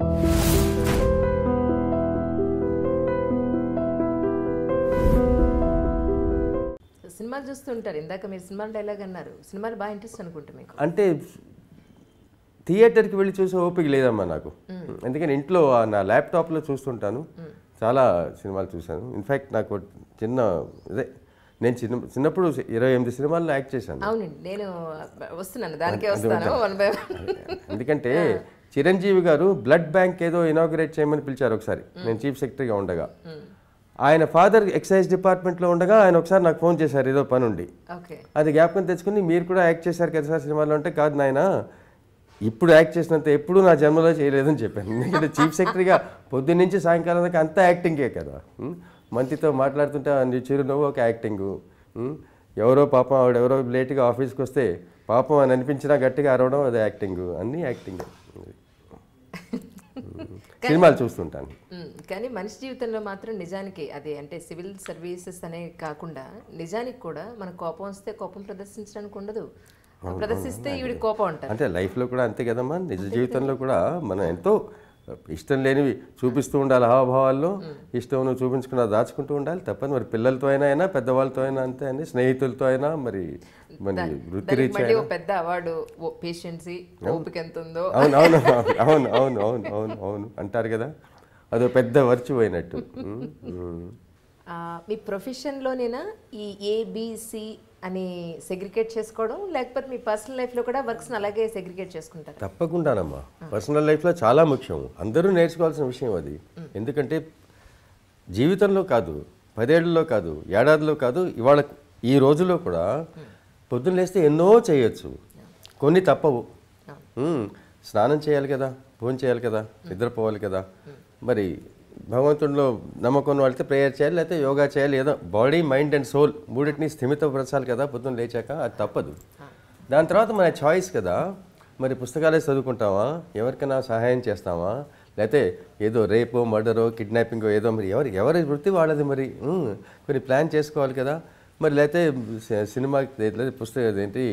సినిమాలు చూస్తుంటారు ఇందాక మీరు సినిమా డైలాగ్ అన్నారు సినిమాలు బాగా ఇంట్రెస్ట్ అనుకుంటా మీకు అంటే థియేటర్కి వెళ్ళి చూసే ఓపిక లేదమ్మా నాకు ఎందుకని ఇంట్లో ఆ నా ల్యాప్టాప్లో చూస్తుంటాను చాలా సినిమాలు చూశాను ఇన్ఫ్యాక్ట్ నాకు చిన్న ఇదే నేను చిన్న చిన్నప్పుడు ఇరవై ఎనిమిది సినిమాల్లో యాక్ట్ చేశాను అవునండి నేను వస్తున్నాను దానికే వస్తాను వన్ బై వన్ ఎందుకంటే చిరంజీవి గారు బ్లడ్ బ్యాంక్ ఏదో ఇనాగ్రేట్ చేయమని పిలిచారు ఒకసారి నేను చీఫ్ సెక్రటరీగా ఉండగా ఆయన ఫాదర్ ఎక్సైజ్ డిపార్ట్మెంట్లో ఉండగా ఆయన ఒకసారి నాకు ఫోన్ చేశారు ఏదో పని ఉండి ఓకే అది జ్ఞాపకం తెచ్చుకుని మీరు కూడా యాక్ట్ చేశారు కదా సార్ సినిమాలో అంటే కాదు నాయన ఇప్పుడు యాక్ట్ చేసినంత ఎప్పుడు నా జన్మలో చేయలేదని చెప్పాను ఎందుకంటే చీఫ్ సెక్రటరీగా పొద్దున్న నుంచి సాయంకాలం దాకా అంతా యాక్టింగే కదా ఉం? మంత్రితో మాట్లాడుతుంటే ఆ నీ చిరునవ్వు ఒక యాక్టింగు ఉం? ఎవరో పాపం ఆవిడ ఎవరో లేట్గా ఆఫీస్కి వస్తే పాపం అని అనిపించినా గట్టిగా అరవడం అది యాక్టింగ్ అన్నీ యాక్టింగ్ సినిమాలు చూస్తుంటాను మ్మ్. కానీ మనిషి జీవితంలో మాత్రం నిజానికి అది అంటే సివిల్ సర్వీసెస్ అనే కాకుండా నిజానికి కూడా మన కోపం వస్తే కోపం ప్రదర్శించడానికి ఉండదు ప్రదర్శిస్తే ఈవిడ కోపం అంటారు అంటే లైఫ్లో కూడా అంతే కదమ్మా నిజ జీవితంలో కూడా మనం ఎంతో ఇష్టం లేనివి చూపిస్తూ ఉండాలి హావభావాల్లో ఇష్టం నువ్వు చూపించుకున్నా దాచుకుంటూ ఉండాలి తప్పని మరి పిల్లలతో అయినా అయినా పెద్దవాళ్ళతో అయినా అంతే అని స్నేహితులతో అయినా మరి మరి దానికి వృత్తిరీత్యా మళ్ళీ ఓ పెద్ద అవార్డు పేషెన్సీ ఓపిక ఎంత ఉందో అవును అవును అవును అవును అవును అవును అవును అంటారు కదా అదో పెద్ద వర్చు అయినట్టు ఉమ్, ఉమ్. ఆ, మీ ప్రొఫెషన్లోనేనా ఈ ఏబిసి అని సెగ్రిగేట్ చేసుకోవడం లేకపోతే మీ పర్సనల్ లైఫ్లో కూడా వర్క్స్ని అలాగే సెగ్రిగేట్ చేసుకుంటారు తప్పకుండానమ్మా పర్సనల్ లైఫ్లో చాలా ముఖ్యం అందరూ నేర్చుకోవాల్సిన విషయం అది ఎందుకంటే జీవితంలో కాదు పదేళ్లలో కాదు ఏడాదిలో కాదు ఇవాళ ఈ రోజులో కూడా పొద్దున్న లేస్తే ఎన్నో చేయొచ్చు కొన్ని తప్పవు ఉమ్, స్నానం చేయాలి కదా భోజనం చేయాలి కదా నిద్రపోవాలి కదా మరి భగవంతుడిలో నమ్మకం ఉన్న వాళ్ళకి ప్రేయర్ చేయాలి లేకపోతే యోగా చేయాలి ఏదో బాడీ మైండ్ అండ్ సోల్ మూడింటిని స్థిమితపరచాలి కదా పొద్దున్న లేచాక అది తప్పదు దాని తర్వాత మన చాయిస్ కదా మరి పుస్తకాలే చదువుకుంటావా ఎవరికైనా సహాయం చేస్తావా లేకపోతే ఏదో రేపో మర్డరో కిడ్నాపింగో ఏదో మరి ఎవరి ఎవరి వృత్తి వాళ్ళది మరి ఉమ్, కొన్ని ప్లాన్ చేసుకోవాలి కదా మరి లేకపోతే సి- సినిమా లేదా పుస్తకం ఏంటి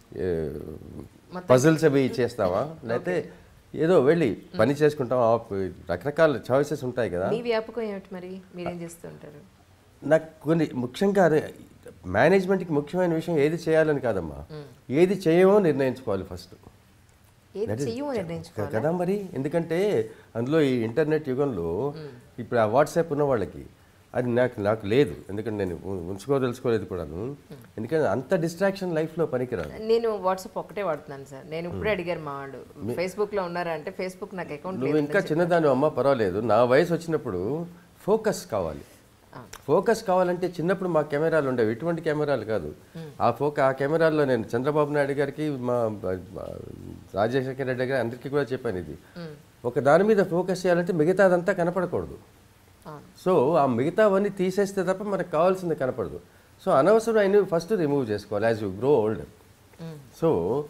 పజిల్స్ అవి చేస్తావా లేకపోతే ఏదో వెళ్ళి పని చేసుకుంటావా రకరకాల చాయిసెస్ ఉంటాయి కదా మీ వ్యాపకం ఏమిటి మరి మీరేం చేస్తుంటారు నాకు కొన్ని ముఖ్యంగా అదే మేనేజ్మెంట్కి ముఖ్యమైన విషయం ఏది చేయాలని కాదమ్మా ఏది చేయమో నిర్ణయించుకోవాలి ఫస్ట్ ఏది చెయ్యమో నిర్ణయించుకో కదా మరి ఎందుకంటే అందులో ఈ ఇంటర్నెట్ యుగంలో ఇప్పుడు ఆ వాట్సాప్ ఉన్న వాళ్ళకి అది నాకు నాకు లేదు ఎందుకంటే నేను ఉ- ఉంచుకోదలుచుకోలేదు కూడాను ఎందుకంటే అంత డిస్ట్రాక్షన్ లైఫ్లో పనికిరాదు నేను వాట్సాప్ ఒకటే వాడుతున్నాను సార్ నేను ఇప్పుడే అడిగారు మా వాళ్ళు ఫేస్బుక్ లో ఉన్నారా అంటే ఫేస్బుక్ నాకు అకౌంట్ నువ్వు ఇంకా చిన్నదాని అమ్మ పర్వాలేదు నా వయసు వచ్చినప్పుడు ఫోకస్ కావాలి ఫోకస్ కావాలంటే చిన్నప్పుడు మా కెమెరాలు ఉండేవి ఇటువంటి కెమెరాలు కాదు ఆ ఫోక ఆ కెమెరాల్లో నేను చంద్రబాబు నాయుడు గారికి మా మా రాజశేఖర రెడ్డి గారి అందరికీ కూడా చెప్పాను ఇది ఒక దాని మీద ఫోకస్ చేయాలంటే మిగతాదంతా కనపడకూడదు అవును. సో ఆ మిగతావన్నీ తీసేస్తే తప్ప మనకు కావాల్సింది కనపడదు సో అనవసరమైనవి ఫస్ట్ రిమూవ్ చేసుకోవాలి as you grow old so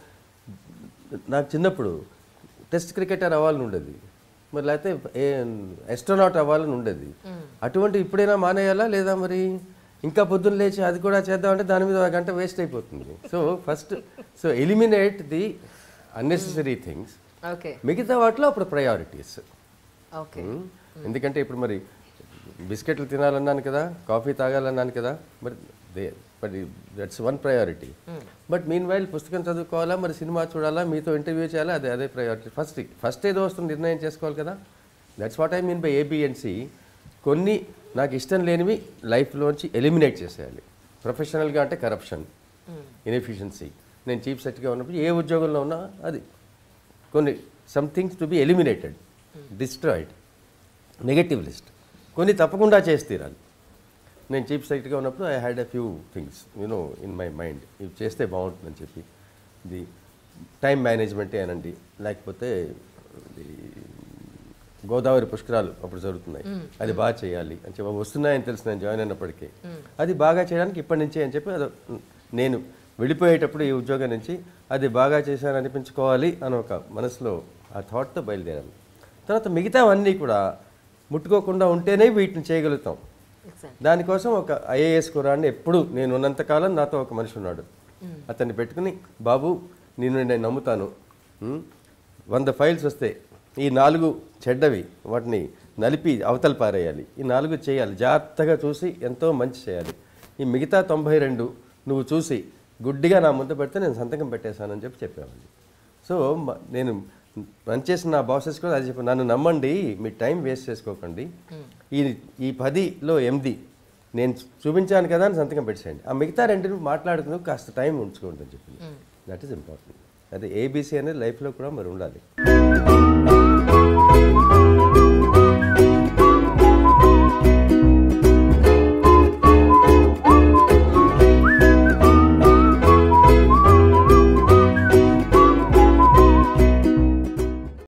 నాకు చిన్నప్పుడు టెస్ట్ క్రికెటర్ అవ్వాలని ఉండేది మరి లేకపోతే ఏ ఎస్ట్రోనాట్ అవ్వాలని ఉండేది అటువంటి ఇప్పుడైనా మానేయాలా లేదా మరి ఇంకా పొద్దున్న లేచి అది కూడా చేద్దామంటే దాని మీద ఒక గంట వేస్ట్ అయిపోతుంది so first so eliminate the unnecessary things okay మిగతా వాటిలో అప్పుడు ప్రయారిటీస్ ఓకే ఎందుకంటే ఇప్పుడు మరి బిస్కెట్లు తినాలన్నాను కదా కాఫీ తాగాలన్నాను కదా మరి దే మరి that's one priority but meanwhile పుస్తకం చదువుకోవాలా మరి సినిమా చూడాలా మీతో ఇంటర్వ్యూ చేయాలా అదే అదే ప్రయారిటీ ఫస్ట్ ఫస్ట్ ఏదో వస్తుంది నిర్ణయం చేసుకోవాలి కదా that's what I mean by A B and C కొన్ని నాకు ఇష్టం లేనివి లైఫ్లోంచి ఎలిమినేట్ చేసేయాలి ప్రొఫెషనల్గా అంటే కరప్షన్ ఇన్ఎఫిషియన్సీ నేను చీఫ్ సెక్రటరీగా ఉన్నప్పుడు ఏ ఉద్యోగంలో ఉన్నా అది కొన్ని some things to be eliminated destroyed negative list కొన్ని తప్పకుండా చేసి తీరాలి నేను చీఫ్ సెక్రటరీగా ఉన్నప్పుడు I had a few things you know in my mind ఇవి చేస్తే బాగుంటుందని చెప్పి ఇది టైం మేనేజ్మెంటే అనండి లేకపోతే ఇది గోదావరి పుష్కరాలు అప్పుడు జరుగుతున్నాయి అది బాగా చేయాలి అని చెప్పి వస్తున్నాయని తెలుసు నేను జాయిన్ అయినప్పటికీ అది బాగా చేయడానికి ఇప్పటి నుంచే అని చెప్పి అది నేను వెళ్ళిపోయేటప్పుడు ఈ ఉద్యోగం నుంచి అది బాగా చేశాను అనిపించుకోవాలి అని ఒక మనసులో ఆ థాట్తో బయలుదేరాను తర్వాత మిగతావన్నీ కూడా ముట్టుకోకుండా ఉంటేనే వీటిని చేయగలుగుతాం ఎగ్జాక్ట్ దానికోసం ఒక ఐఏఎస్ కురాన్ని ఎప్పుడు నేను ఉన్నంతకాలం నాతో ఒక మనిషి ఉన్నాడు అతన్ని పెట్టుకుని బాబు నేను నేను నమ్ముతాను ఉం? వంద ఫైల్స్ వస్తే ఈ నాలుగు చెడ్డవి వాటిని నలిపి అవతల పారేయాలి ఈ నాలుగు చేయాలి జాగ్రత్తగా చూసి ఎంతో మంచి చేయాలి ఈ మిగతా తొంభై రెండు నువ్వు చూసి గుడ్డిగా నా ముందు పెడితే నేను సంతకం పెట్టేశానని చెప్పి చెప్పేవాడిని సో మ- నేను పనిచేసిన నా బాసెస్ కూడా అది చెప్పాను నన్ను నమ్మండి మీ టైం వేస్ట్ చేసుకోకండి ఈ ఈ పదిలో ఎనిమిది నేను చూపించాను కదా అని సంతకం పెట్టేయండి ఆ మిగతా రెండు మాట్లాడుకుంటూ కాస్త టైం ఉంచుకోండి అని చెప్పింది దట్ ఈస్ ఇంపార్టెంట్ అదే ఏబీసీ అనేది లైఫ్లో కూడా మరి ఉండాలి